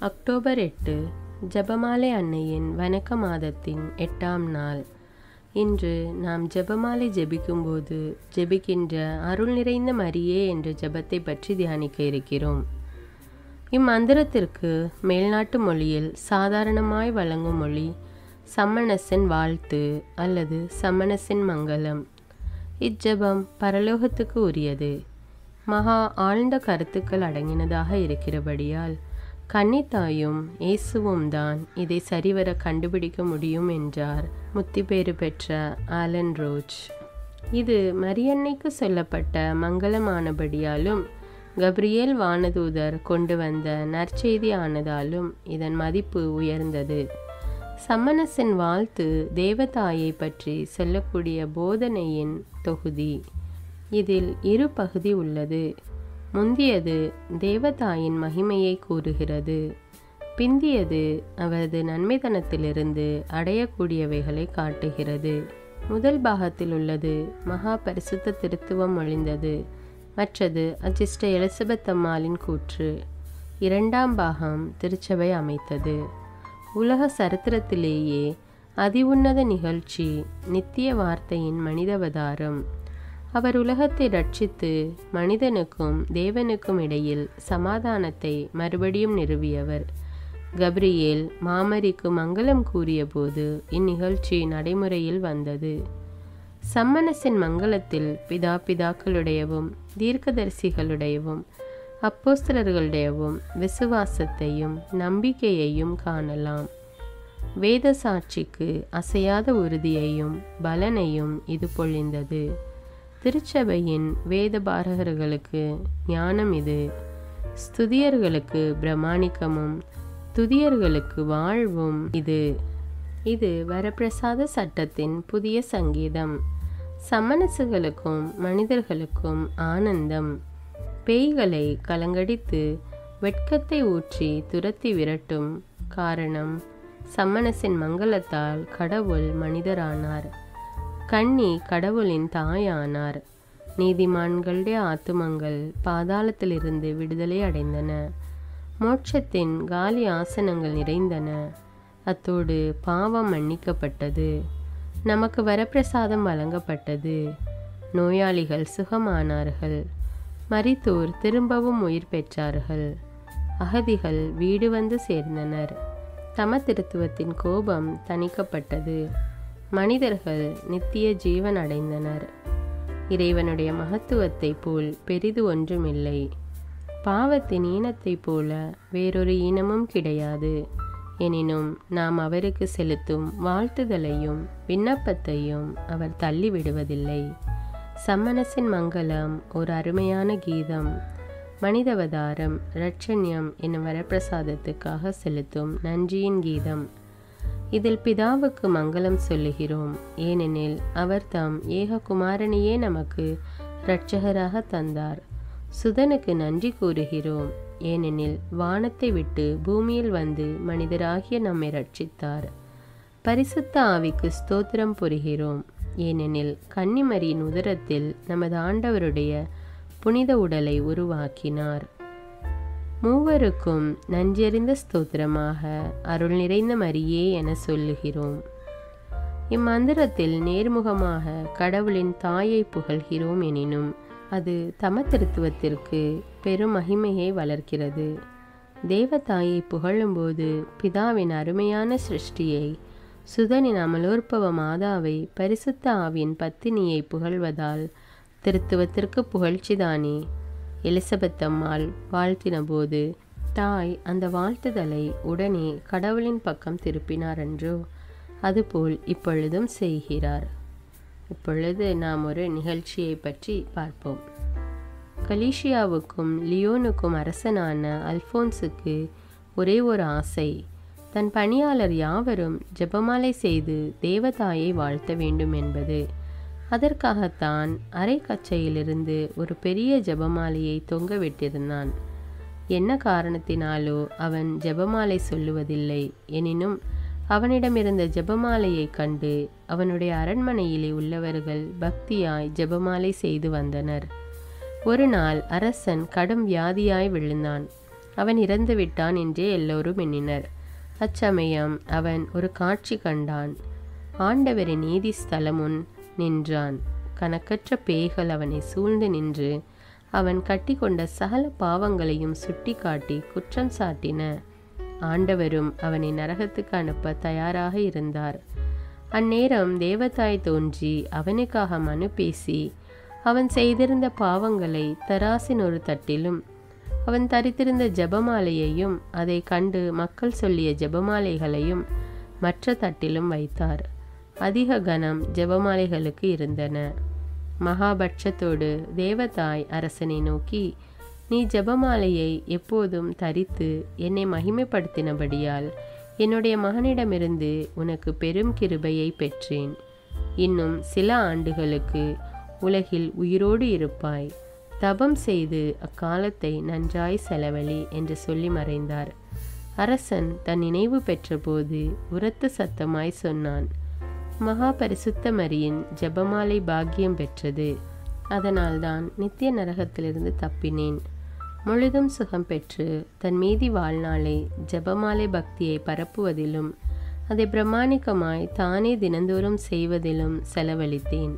October எட்டு ஜெபமாலை அன்னையின் வணக்க மாதத்தின் எட்டாம் நாள் இன்று நாம் ஜெபமாலை ஜெபிக்கும்போது ஜெபிக்கின்ற அருள் நிறைந்த மரியே என்ற ஜெபத்தை பற்றி தியானிக்க இருக்கிறோம் இம்மந்திரத்திற்கு மேல்நாட்டு மொழியில் சாதாரணமாய் வழங்கும் மொழி சம்மணசன் வாழ்த்து அல்லது சம்மணசன் மங்களம் இஜெபம் பரலோகத்துக்கு உரியது மகா ஆழ்ந்த கருத்துக்கள் அடங்கினதாக இருக்கிறபடியால் கன்னித்தாயும் இயேசுவும் தான் இதை சரிவர கண்டுபிடிக்க முடியும் என்றார் முத்திப்பேறு பெற்ற ஆலன் ரோச் இது மரியன்னைக்கு சொல்லப்பட்ட மங்களமானபடியாலும் கப்ரியேல் வானதூதர் கொண்டு வந்த நற்செய்தி ஆனதாலும் இதன் மதிப்பு உயர்ந்தது சம்மனசின் வாழ்த்து தேவதாயை பற்றி சொல்லக்கூடிய போதனையின் தொகுதி இதில் இரு பகுதி உள்ளது முந்தியது தேவதாயின் மகிமையை கூறுகிறது பிந்தியது அவரது நன்மைத்தனத்திலிருந்து அடையக்கூடியவைகளை காட்டுகிறது முதல் பாகத்தில் உள்ளது மகா பரிசுத்த திருத்துவம் ஒழிந்தது மற்றது அஜிஸ்ட எலிசபெத் அம்மாளின் கூற்று இரண்டாம் பாகம் திருச்சபை அமைத்தது உலக சரித்திரத்திலேயே அதி உன்னத நிகழ்ச்சி நித்திய வார்த்தையின் மனிதவதாரம் அவர் உலகத்தை ரட்சித்து மனிதனுக்கும் தேவனுக்கும் இடையில் சமாதானத்தை மறுபடியும் நிறுவியவர் கப்ரியேல் மாமரிக்கு மங்களம் கூறியபோது இந்நிகழ்ச்சி நடைமுறையில் வந்தது சம்மனசின் மங்களத்தில் பிதா பிதாக்களுடையவும் தீர்க்கதரிசிகளுடையவும் அப்போஸ்தலர்களுடையவும் விசுவாசத்தையும் நம்பிக்கையையும் காணலாம் வேத சாட்சிக்கு அசையாத உறுதியையும் பலனையும் இது பொழிந்தது திருச்சபையின் வேத பாரகர்களுக்கு ஞானம் இது ஸ்துதியர்களுக்கு பிரமாணிக்கமும் துதியர்களுக்கு வாழ்வும் இது இது வரப்பிரசாத சட்டத்தின் புதிய சங்கீதம் சமனசுகளுக்கும் மனிதர்களுக்கும் ஆனந்தம் பேய்களை கலங்கடித்து வெட்கத்தை ஊற்றி துரத்தி விரட்டும் காரணம் சம்மனசின் மங்களத்தால் கடவுள் மனிதரானார் கன்னி கடவுளின் தாயானார் நீதிமான்களுடைய ஆத்துமங்கள் பாதாளத்திலிருந்து விடுதலை அடைந்தன மோட்சத்தின் காலி ஆசனங்கள் நிறைந்தன அத்தோடு பாவம் மன்னிக்கப்பட்டது நமக்கு வரப்பிரசாதம் வழங்கப்பட்டது நோயாளிகள் சுகமானார்கள் மரித்தோர் திரும்பவும் உயிர் பெற்றார்கள் அகதிகள் வீடு வந்து சேர்ந்தனர் தம திருத்துவத்தின் கோபம் தணிக்கப்பட்டது மனிதர்கள் நித்திய ஜீவன் அடைந்தனர் இறைவனுடைய மகத்துவத்தை போல் பெரிது ஒன்றுமில்லை பாவத்தின் ஈனத்தைப் போல வேறொரு ஈனமும் கிடையாது எனினும் நாம் அவருக்கு செலுத்தும் வாழ்த்துதலையும் விண்ணப்பத்தையும் அவர் தள்ளிவிடுவதில்லை சம்மனசின் மங்களம் ஒரு அருமையான கீதம் மனிதவதாரம் இரட்சண்யம் என்னும் வரப்பிரசாதத்துக்காக செலுத்தும் நன்றியின் கீதம் இதில் பிதாவுக்கு மங்களம் சொல்லுகிறோம் ஏனெனில் அவர் தாம் ஏக குமாரனையே நமக்கு இரட்சகராக தந்தார் சுதனுக்கு நன்றி கூறுகிறோம் ஏனெனில் வானத்தை விட்டு பூமியில் வந்து மனிதராகிய நம்மை ரட்சித்தார் பரிசுத்த ஆவிக்கு ஸ்தோத்திரம் புரிகிறோம் ஏனெனில் கன்னிமரியின் உதரத்தில் நமது ஆண்டவருடைய புனித உடலை உருவாக்கினார் மூவருக்கும் நன்றறிந்த ஸ்தோத்திரமாக அருள் நிறைந்த மரியே என சொல்லுகிறோம் இம்மந்திரத்தில் நேர்முகமாக கடவுளின் தாயை புகழ்கிறோம் எனினும் அது தம திருத்துவத்திற்கு பெரும் மகிமையை வளர்க்கிறது தேவதாயை புகழும்போது பிதாவின் அருமையான சிருஷ்டியை சுதனின் அமலோற்பவ மாதாவை பரிசுத்த ஆவியின் பத்தினியை புகழ்வதால் திருத்துவத்திற்கு புகழ்ச்சிதானே எலிசபெத் அம்மாள் வாழ்த்தினபோது தாய் அந்த வாழ்த்துதலை உடனே கடவுளின் பக்கம் திருப்பினார் என்றோ அதுபோல் இப்பொழுதும் செய்கிறார் இப்பொழுது நாம் ஒரு நிகழ்ச்சியை பற்றி பார்ப்போம் கலீஷியாவுக்கும் லியோனுக்கும் அரசனான அல்போன்ஸுக்கு ஒரே ஒரு ஆசை தன் பணியாளர் யாவரும் ஜெபமாலை செய்து தேவதாயை வாழ்த்த வேண்டும் என்பது அதற்காகத்தான் அரை கச்சையிலிருந்து ஒரு பெரிய ஜெபமாலையை தொங்க விட்டிருந்தான் என்ன காரணத்தினாலோ அவன் ஜெபமாலை சொல்லுவதில்லை எனினும் அவனிடமிருந்த ஜெபமாலையை கண்டு அவனுடைய அரண்மனையிலே உள்ளவர்கள் பக்தியாய் ஜெபமாலை செய்து வந்தனர் ஒரு நாள் அரசன் கடும் வியாதியாய் விழுந்தான் அவன் இறந்து விட்டான் என்றே எல்லோரும் எண்ணினர் அச்சமயம் அவன் ஒரு காட்சி கண்டான் ஆண்டவரின் நீதி ஸ்தலமுன் நின்றான் கணக்கற்ற பேய்கள் அவனை சூழ்ந்து நின்று அவன் கட்டிக்கொண்ட சகல பாவங்களையும் சுட்டிக்காட்டி குற்றம் சாட்டின ஆண்டவரும் அவனை நரகத்துக்கு அனுப்ப தயாராக இருந்தார் அந்நேரம் தேவதாய் தோன்றி அவனுக்காக மனு பேசி அவன் செய்திருந்த பாவங்களை தராசின் ஒரு தட்டிலும் அவன் தரித்திருந்த ஜெபமாலையையும் அதை கண்டு மக்கள் சொல்லிய ஜெபமாலைகளையும் மற்ற தட்டிலும் வைத்தார் அதிக கனம் ஜெபமாலைகளுக்கு இருந்தன மகாபட்சத்தோடு தேவதாய் அரசனை நோக்கி நீ ஜெபமாலையை எப்போதும் தரித்து என்னை மகிமைப்படுத்தினபடியால் என்னுடைய மகனிடமிருந்து உனக்கு பெரும் கிருபையை பெற்றேன் இன்னும் சில ஆண்டுகளுக்கு உலகில் உயிரோடு இருப்பாய் தபம் செய்து அக்காலத்தை நன்றாய் செலவழி என்று சொல்லி மறைந்தார் அரசன் தன் நினைவு பெற்றபோது உரத்த சத்தமாய் சொன்னான் மகா பரிசுத்த மரியின் ஜெபமாலை பாக்கியம் பெற்றது அதனால்தான் நித்திய நரகத்திலிருந்து தப்பினேன் முழுதும் சுகம் பெற்று தன் மீதி வாழ்நாளை ஜெபமாலை பக்தியை பரப்புவதிலும் அதை பிரமாணிக்கமாய் தானே தினந்தோறும் செய்வதிலும் செலவழித்தேன்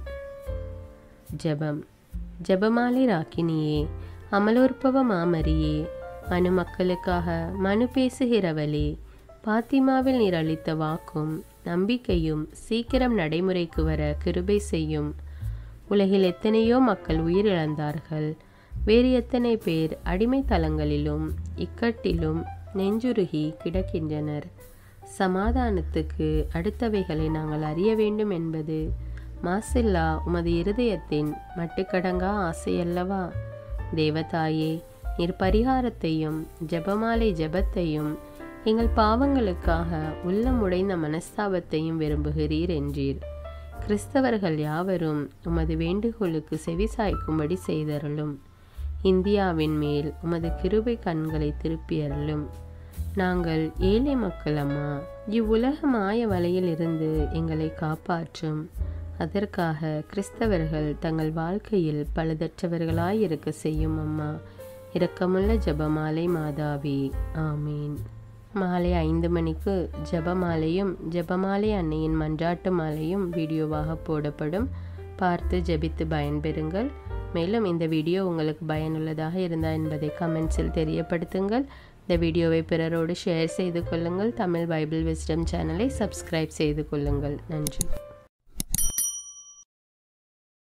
ஜெபம் ஜெபமாலை ராக்கினியே அமலோற்பவ மாமரியே மனு மக்களுக்காக மனு பேசுகிறவளே பாத்திமாவில் நீர் அளித்த வாக்கும் நம்பிக்கையும் சீக்கிரம் நடைமுறைக்கு வர கிருபை செய்யும் உலகில் எத்தனையோ மக்கள் உயிரிழந்தார்கள் வேறு எத்தனை பேர் அடிமை தலங்களிலும் இக்கட்டிலும் நெஞ்சுருகி கிடக்கின்றனர் சமாதானத்துக்கு அடுத்தவைகளை நாங்கள் அறிய வேண்டும் என்பது மாசில்லா உமது இருதயத்தின் மட்டுக்கடங்கா ஆசையல்லவா தேவதாயே நீர் பரிகாரத்தையும் ஜெபமாலை ஜெபத்தையும் எங்கள் பாவங்களுக்காக உள்ளம் உடைந்த மனஸ்தாபத்தையும் விரும்புகிறீர் என்றீர் கிறிஸ்தவர்கள் யாவரும் உமது வேண்டுகோளுக்கு செவிசாய்க்கும்படி செய்தருளும் இந்தியாவின் மேல் உமது கிருபை கண்களை திருப்பியருளும் நாங்கள் ஏழை மக்கள் அம்மா இவ்வுலக மாய வலையில் இருந்து எங்களை காப்பாற்றும் அதற்காக கிறிஸ்தவர்கள் தங்கள் வாழ்க்கையில் பழுதற்றவர்களாய் இருக்க செய்யும் அம்மா இரக்கமுள்ள ஜெபமாலை மாதாவி ஆமீன் மாலை ஐந்து மணிக்கு ஜெபமாலையும் ஜெபமாலை அன்னையின் மன்றாட்டு மாலையும் வீடியோவாக போடப்படும் பார்த்து ஜெபித்து பயன்பெறுங்கள் மேலும் இந்த வீடியோ உங்களுக்கு பயனுள்ளதாக இருந்தால் என்பதை கமெண்ட்ஸில் தெரியப்படுத்துங்கள் இந்த வீடியோவை பிறரோடு ஷேர் செய்து கொள்ளுங்கள் தமிழ் பைபிள் விஸ்டம் சேனலை சப்ஸ்கிரைப் செய்து கொள்ளுங்கள் நன்றி